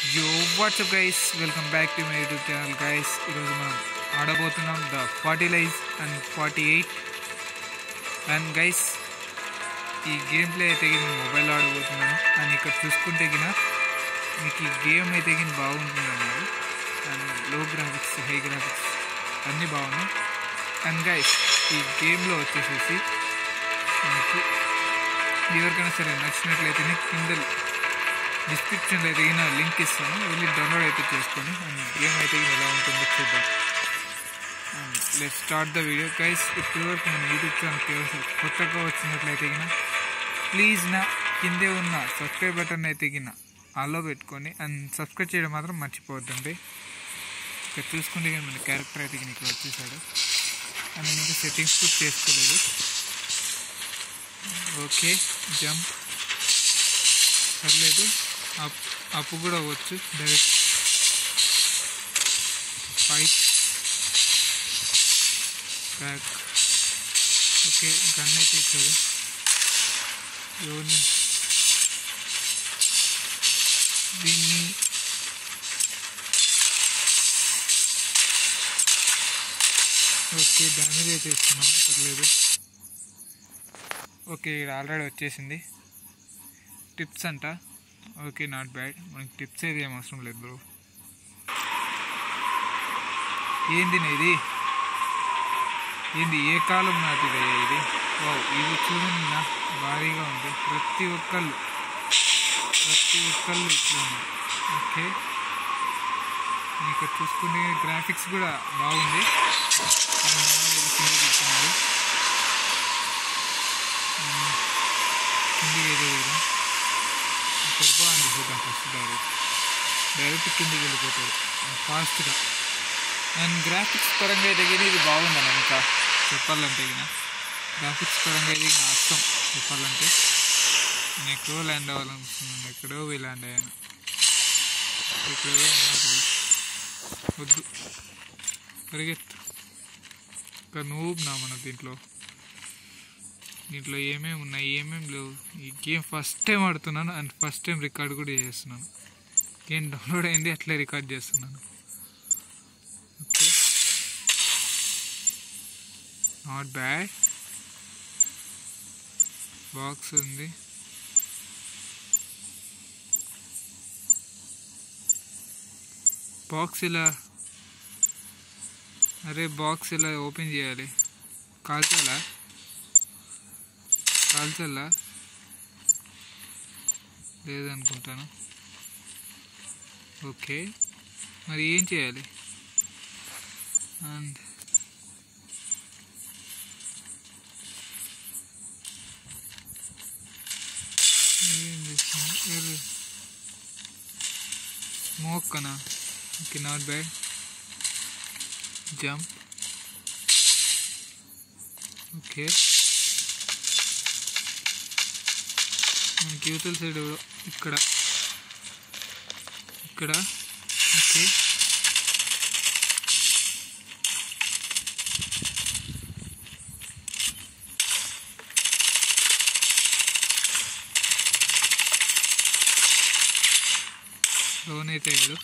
యో what's up guys welcome back to my YouTube channel guys ఈరోజు మనం ఆడబోతున్నాం the forty lies and forty eight and guys ఈ game play అయితే నేను మొబైల్ ఆడబోతున్నాను అండ్ ఇక్కడ చూసుకుంటే గిన మీకు ఈ గేమ్ అయితే గిన బాగుంటుంది అన్నారు అండ్ లో గ్రాఫిక్స్ హై గ్రాఫిక్స్ అన్నీ బాగున్నాయి అండ్ గైస్ ఈ గేమ్లో వచ్చేసేసి మనకి ఎవరికైనా సరే నచ్చినట్లయితే కింద డిస్క్రిప్షన్లో అయితే ఈయన లింక్ ఇస్తాను వెళ్ళి డౌన్లోడ్ అయితే చేసుకొని అండ్ గేమ్ అయితే ఈయన ఎలా ఉంటుందో చూద్దాం let start the video guys ఇప్పటివరకు మన యూట్యూబ్ ఛానల్ కేవలం కొత్తగా వచ్చినట్లయితే గిన ప్లీజ్ నా కిందే ఉన్న సబ్స్క్రైబ్ బటన్ అయితే గిన ఆలో పెట్టుకొని అండ్ సబ్స్క్రైబ్ చేయడం మాత్రం మర్చిపోవద్దండి ఇక్కడ చూసుకుంటే కానీ మన క్యారెక్టర్ అయితే గిన ఇక్కడ వచ్చేసాడు అండ్ నేను ఇంకా సెట్టింగ్స్ కూడా చేసుకోలేదు ఓకే జంప్ పర్లేదు అప్ అప్పు కూడా అవ్వచ్చు direct fight back okay gun అయితే ఇచ్చాడు ఎవరిని దీన్ని ఓకే డ్యామేజ్ అయితే ఇస్తున్నాం పర్లేదు ఓకే ఇది ఆల్రెడీ వచ్చేసింది టిప్స్ అంట ఓకే నాట్ బ్యాడ్ మనకి టిప్స్ అయితే ఏం అవసరం లేదు బ్రో ఏంది నే ఇది ఏంది ఏ కాలం నాటిదే ఇది ఓ ఇది చూడండి నా భారీగా ఉంది ప్రతి ఒక్కళ్ళు ప్రతి ఒక్కళ్ళు ఇట్లా ఉంది ఓకే ఇక్కడ చూసుకునే గ్రాఫిక్స్ కూడా బాగుంది అండ్ బాగా ఇది కిందకి ఇస్తున్నారు కిందికి అయితే వెళ్దాం ఇక్కడ బాగుంది చూద్దాం ఫస్ట్ డైరెక్ట్ డైరెక్ట్ కిందికి వెళ్ళిపోతాడు ఫాస్ట్గా అండ్ గ్రాఫిక్స్ పరంగా అయితే గిన ఇది బాగుందన్న ఇంకా చెప్పాలంటే గిన గ్రాఫిక్స్ పరంగా ఇది గిన అర్థం చెప్పాలంటే నేను ఎక్కడో ల్యాండ్ అవ్వాలనుకున్నాను ఎక్కడో పోయి ల్యాండ్ అయ్యాను ఎక్కడో నాకు వద్దు పరిగెత్తు ఇంకా నువ్వు నా మన దీంట్లో దీంట్లో ఏమేమి ఉన్నాయి ఏమేమి లేవు ఈ గేమ్ ఫస్ట్ టైం ఆడుతున్నాను అండ్ ఫస్ట్ టైం రికార్డ్ కూడా చేస్తున్నాను గేమ్ డౌన్లోడ్ అయింది అట్లే రికార్డ్ చేస్తున్నాను ఓకే నాట్ బ్యాడ్ బాక్స్ ఉంది బాక్స్ ఇలా అరే బాక్స్ ఇలా ఓపెన్ చేయాలి కాల్చాలా కాల్చాలా లేదనుకుంటాను ఓకే మరి ఏం చేయాలి అండ్ ఏం చేస్తున్నా స్మోక్ కనా okay not bad jump okay మనకి యువతల సైడ్ ఎవడో ఇక్కడ ఇక్కడ ఓకే లోన్ అయితే అయ్యాడు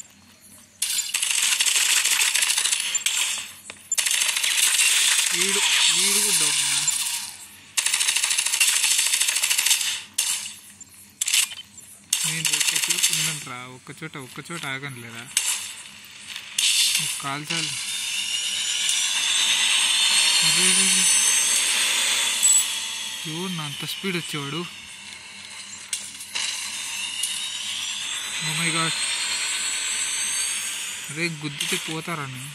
వీడు వీడు కూడా డౌన్ ఉన్నా నేను ఒక్క చోట ఉండంట్రా ఒక్క చోట ఒక్క చోట ఆగను లేదా కాల్చాలి అరే ఎవరు నా అంత స్పీడ్ వచ్చేవాడు ఓ మై గాడ్ అరే గుద్దితే పోతారా నేను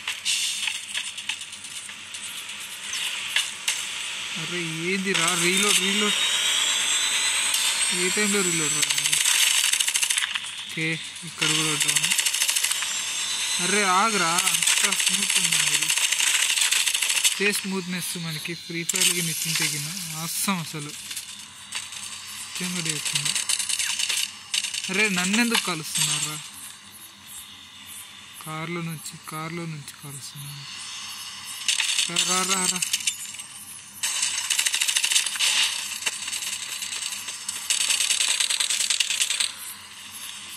అరే ఏంది రా రీలోడ్ రీలోడ్ ఏ టైంలో రీలోడ్ రా ఓకే ఇక్కడ కూడా డౌన్ అరే ఆగరా అంత స్మూత్ ఉంది మరి చే స్మూత్నెస్ మనకి ఫ్రీ ఫైర్కి నిచ్చింటే కింద అస్సం అసలు చెంగడి వచ్చింది అరే నన్నెందుకు కలుస్తున్నారా కార్లో నుంచి కార్లో నుంచి కలుస్తున్నారు రా రా రా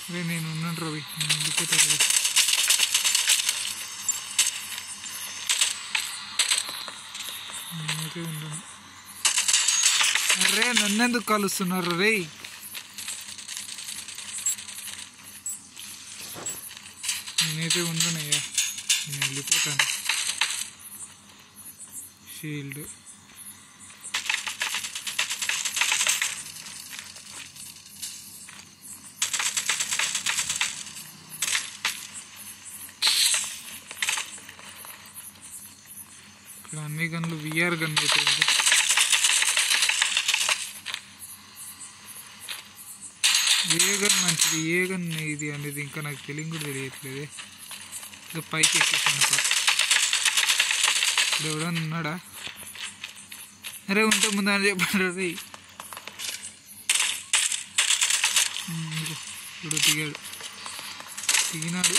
అరే నేను ఉన్నాను రవి నేను వెళ్ళిపోతా రవి నేనైతే ఉండను అరే నన్నెందుకు కలుస్తున్నారు రే నేనైతే ఉండనయ్యా నేను వెళ్ళిపోతాను షీల్డ్ ఇక్కడ అన్ని గన్లు విఆర్ గన్ అయితే ఉంది. ఏ గన్ మంచిది ఏ గన్ ఇది అనేది ఇంకా నాకు తెలియని కూడా తెలియట్లేదు ఇక పైకి ఎక్కేసాను పా ఇప్పుడు ఎవడన్నా ఉన్నాడా అరే ఉంటే ముందు అని చెప్పాడు రే ఉమ్, ఇదిగో, ఇప్పుడు దిగాడు దిగినాడు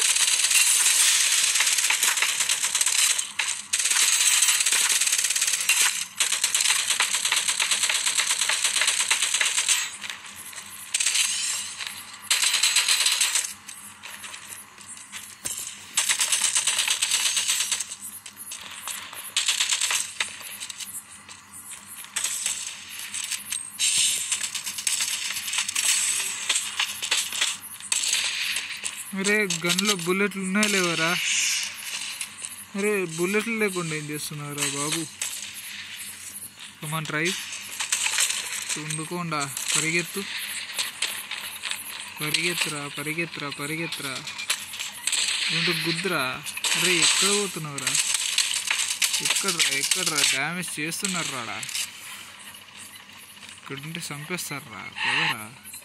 అరే గన్లో బుల్లెట్లు ఉన్నాయా లేవరా అరే బుల్లెట్లు లేకుండా ఏం చేస్తున్నారా బాబు కమాన్ ట్రై ఉండుకోండా పరిగెత్తు పరిగెత్తురా పరిగెత్తురా పరిగెత్తురా రెండు గుద్దురా అరే ఎక్కడ పోతున్నావురా ఎక్కడ్రా ఎక్కడ్రా డ్యామేజ్ చేస్తున్నారు రాడా ఇక్కడుంటే చంపేస్తారు రా పోదరా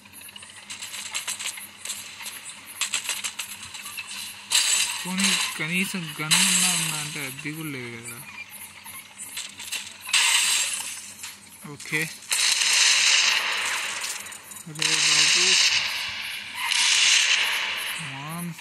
పోనీ కనీసం గన్ ఉన్నా ఉందా అంటే అది కూడా లేదు కదా ఓకే అరే బాబు మామ్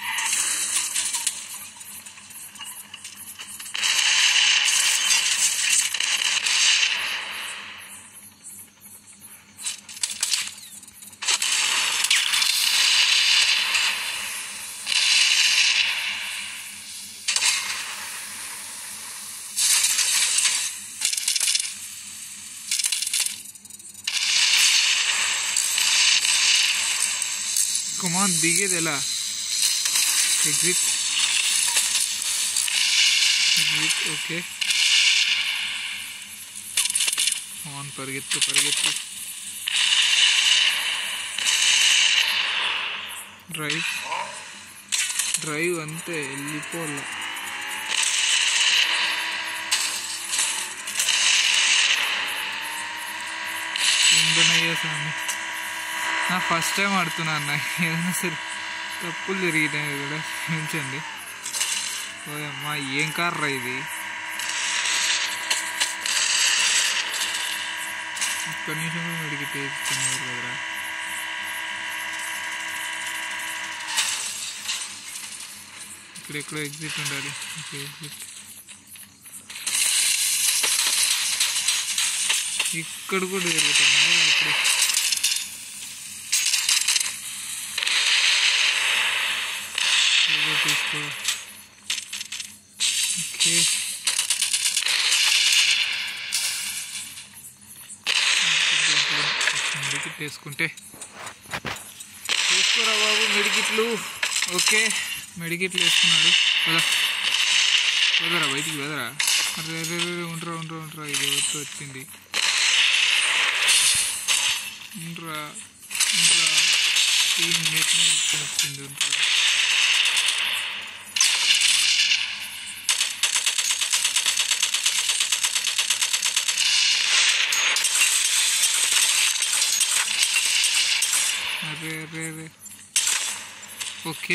కమాన్ దిగేది ఎలా ఎగ్జిట్ ఎగ్జిట్ ఓకే ఆన్ పరిగెత్తు పరిగెత్తు డ్రైవ్ డ్రైవ్ అంతే వెళ్ళిపోవాలి ఉందనయ్యా స్వామి నా ఫస్ట్ టైం ఆడుతున్నా అన్న ఏదైనా సరే తప్పులు జరిగినాయి కూడా క్షమించండి ఓయమ్మా ఏం కార్రా ఇది ఒక్క నిమిషం కూడా మెడికి తెచ్చుకున్నారు కదరా ఇక్కడ ఎక్కడో ఎగ్జిట్ ఉండాలి ఓకే ఎగ్జిట్ ఇక్కడ కూడా జరుగుతున్నాయి అప్పుడు ఏదో తీసుకో ఓకే మెడికిట్ వేసుకుంటే వేసుకోరా బాబు మెడికిట్లు ఓకే మెడికిట్లు వేసుకున్నాడు వదా వదరా బయటికి వదరా అరే అరే అరే ఉండరా ఉండరా ఉండరా ఇది ఎవరితో వచ్చింది ఉండరా ఉండరా టీం మేట్నే వచ్చింది ఉండరా అరే అరే అరే ఓకే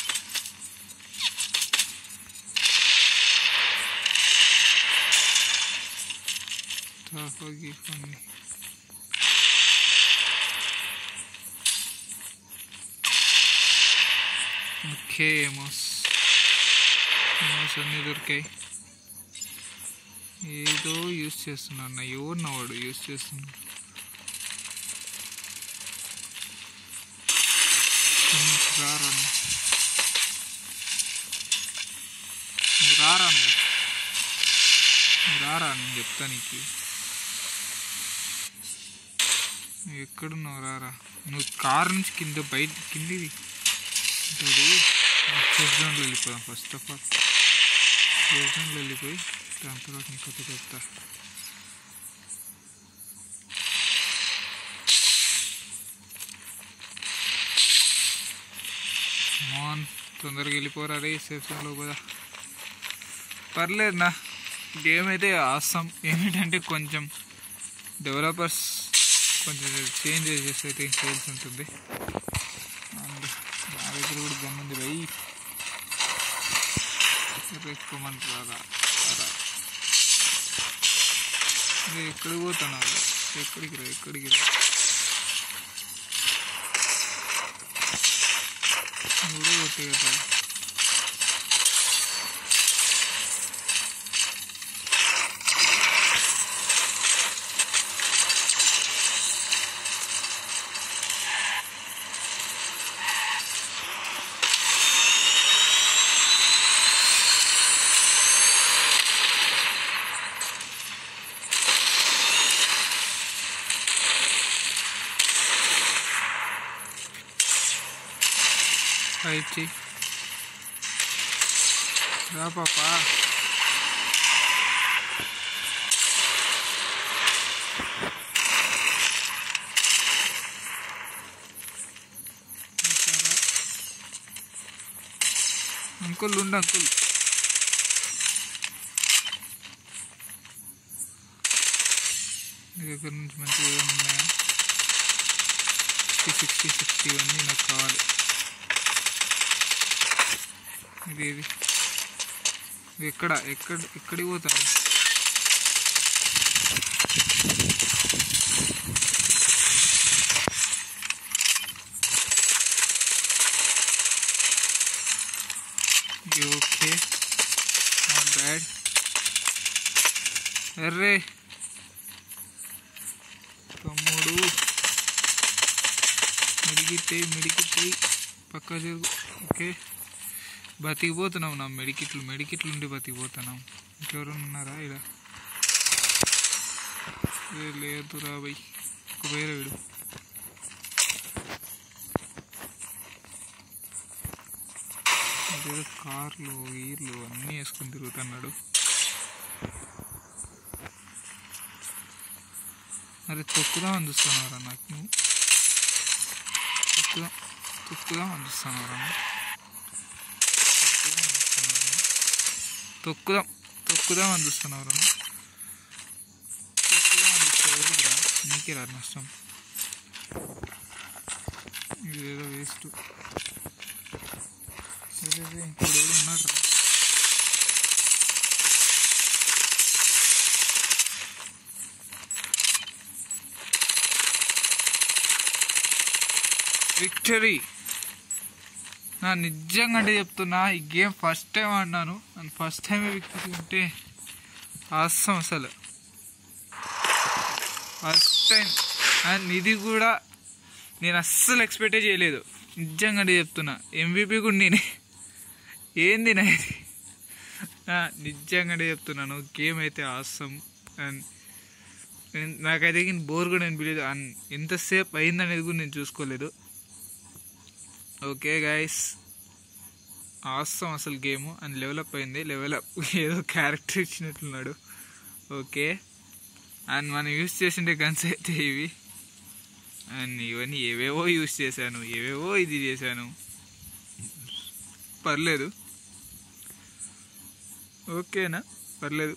తాగి కొన్ని ఓకే ఏమోస్ ఏమోస్ అన్నీ దొరికాయి ఏదో యూస్ చేస్తున్నా అన్న ఎవరు వాడు యూస్ చేస్తున్నాడు కొంచెం రారా నువ్వు. నువ్వు రారా నువ్వు నువ్వు రారా నేను చెప్తా నీకు నువ్వు ఎక్కడున్నావు రారా నువ్వు కారు నుంచి కింద బయట కిందిది ఉంటుంది సేఫ్ జోన్లో వెళ్ళిపోదాం ఫస్ట్ ఆఫ్ ఆల్ సేఫ్ జోన్లో వెళ్ళిపోయి దాని తర్వాత నీకు కొత్త చెప్తా మోహన్ తొందరగా వెళ్ళిపోరా రే సేఫ్ జోన్లో కూడా పర్లేదు నా గేమ్ అయితే ఆసం ఏమిటంటే కొంచెం డెవలపర్స్ కొంచెం చేంజ్ చేసేసి అయితే సేల్స్ ఉంటుంది అండ్ నా దగ్గర కూడా గన్ ఉంది భయ్ ఎక్కుమంటారా ఎక్కడికి పోతాను ఎక్కడికి రా ఎక్కడికి రా నువ్వు కూడా కొట్టే కదా ఫైట్ చెయ్యి రా పాపా అంకుల్ ఉండు అంకుల్ నీ దగ్గర నుంచి మంచిగా ఏమైనా ఉన్నాయా సిక్స్టీ సిక్స్టీ సిక్స్టీ ఇవన్నీ నాకు కావాలి ఇది ఇది ఇది ఎక్కడ ఎక్కడ ఎక్కడికి పోతాను ఇది ఓకే నాట్ బ్యాడ్ అర్రే తమ్ముడు మిడిగితే మిడిగితే పక్క జరుగు ఓకే బతికిపోతున్నాం నా మెడికిట్లు మెడికిట్లు ఉండి బతికిపోతున్నాం ఇంకెవరైనా ఉన్నారా ఇక్కడ ఏ లేదు రా బై ఒక వేరే వీడు అదేదో కార్లు ఈర్లు అన్నీ వేసుకొని తిరుగుతున్నాడు అరే తొక్కుదామని చూస్తున్నారా నాకు నువ్వు తొక్కుదాం తొక్కుదామని చూస్తున్నారా తొక్కుదాం తొక్కుదాం అందిస్తున్నారు తొక్కుదాం అందిస్తారు నీకే రా నష్టం ఇదేదో వేస్ట్ సరే ఇంకోటి ఎవడు ఉన్నాడు రా విక్టరీ నా నిజంగా అంటే చెప్తున్నా ఈ గేమ్ ఫస్ట్ టైం ఆడినాను అండ్ ఫస్ట్ టైం విక్టరీ ఉంటే అస్సం అసలు ఫస్ట్ టైం అండ్ ఇది కూడా నేను అస్సలు ఎక్స్పెక్టే చేయలేదు నిజంగా అంటే చెప్తున్నా ఎంవీపీ కూడా నేనే ఏంది నా ఇది ఆ, నిజంగా అంటే చెప్తున్నాను గేమ్ అయితే ఆసం అండ్ నేను- నాకైతే బోర్ కూడా అనిపించలేదు అండ్ ఎంతసేపు అయిందనేది కూడా నేను చూసుకోలేదు ఓకే గైస్ ఆసం అసలు గేమ్ అండ్ లెవెలప్ అయింది లెవెలప్ ఏదో క్యారెక్టర్ ఇచ్చినట్లున్నాడు ఓకే అండ్ మనం యూస్ చేసిండే గన్స్ అయితే ఇవి అండ్ ఇవన్నీ ఏవేవో యూస్ చేశాను ఏవేవో ఇది చేశాను పర్లేదు ఓకేనా పర్లేదు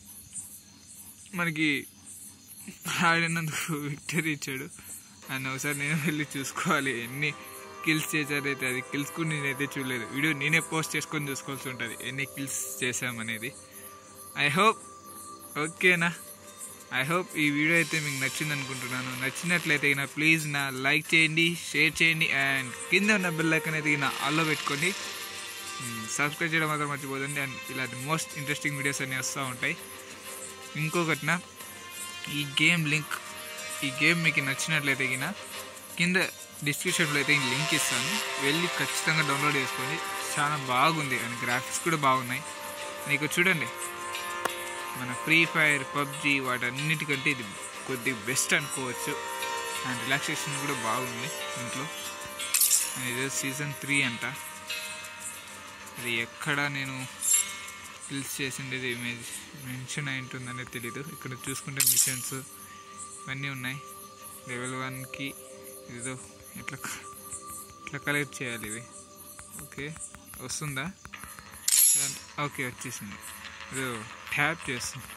మనకి ఆడినందుకు విక్టరీ ఇచ్చాడు అండ్ ఒకసారి నేను వెళ్ళి చూసుకోవాలి ఎన్ని కిల్స్ చేశారైతే అది కిల్స్ కూడా నేనైతే చూడలేదు వీడియో నేనే పోస్ట్ చేసుకొని చూసుకోవాల్సి ఉంటుంది ఎన్ని కిల్స్ చేశామనేది ఐ హోప్ ఓకేనా ఐ హోప్ ఈ వీడియో అయితే మీకు నచ్చింది అనుకుంటున్నాను నచ్చినట్లయితే నా ప్లీజ్ నా లైక్ చేయండి షేర్ చేయండి అండ్ కింద ఉన్న బెల్ ఐకన్ అయితే నా ఆల్లో పెట్టుకోండి సబ్స్క్రైబ్ చేయడం మాత్రం మర్చిపోదండి అండ్ ఇలాంటి మోస్ట్ ఇంట్రెస్టింగ్ వీడియోస్ అన్నీ వస్తూ ఉంటాయి ఇంకొకటిన ఈ గేమ్ లింక్ ఈ గేమ్ మీకు నచ్చినట్లయితే గిన కింద డిస్క్రిప్షన్లో అయితే లింక్ ఇస్తాను వెళ్ళి ఖచ్చితంగా డౌన్లోడ్ చేసుకోండి చాలా బాగుంది అండ్ గ్రాఫిక్స్ కూడా బాగున్నాయి నీకు చూడండి మన ఫ్రీ ఫైర్ పబ్జి వాటన్నిటికంటే ఇది కొద్ది బెస్ట్ అనుకోవచ్చు అండ్ రిలాక్సేషన్ కూడా బాగుంది ఇంట్లో అండ్ ఇదే సీజన్ త్రీ అంట ఇది ఎక్కడ నేను రిల్స్ చేసిండేది ఇమేజ్ మెన్షన్ అయి ఉంటుందనేది తెలీదు ఇక్కడ చూసుకుంటే మిషన్స్ ఇవన్నీ ఉన్నాయి లెవెల్ వన్కి ఏదో ఇట్లా ఇట్లా కలెక్ట్ చేయాలి ఇవి ఓకే వస్తుందా ఓకే వచ్చేసింది ఏదో ట్యాప్ చేస్తుంది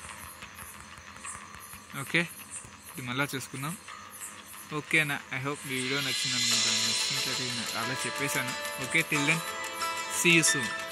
ఓకే ఇది మళ్ళీ చూసుకుందాం ఓకేనా ఐ హోప్ ఈ వీడియో నచ్చింది అనుకుంటాను నచ్చినట్లయితే నేను అలా చెప్పేశాను okay till then see you soon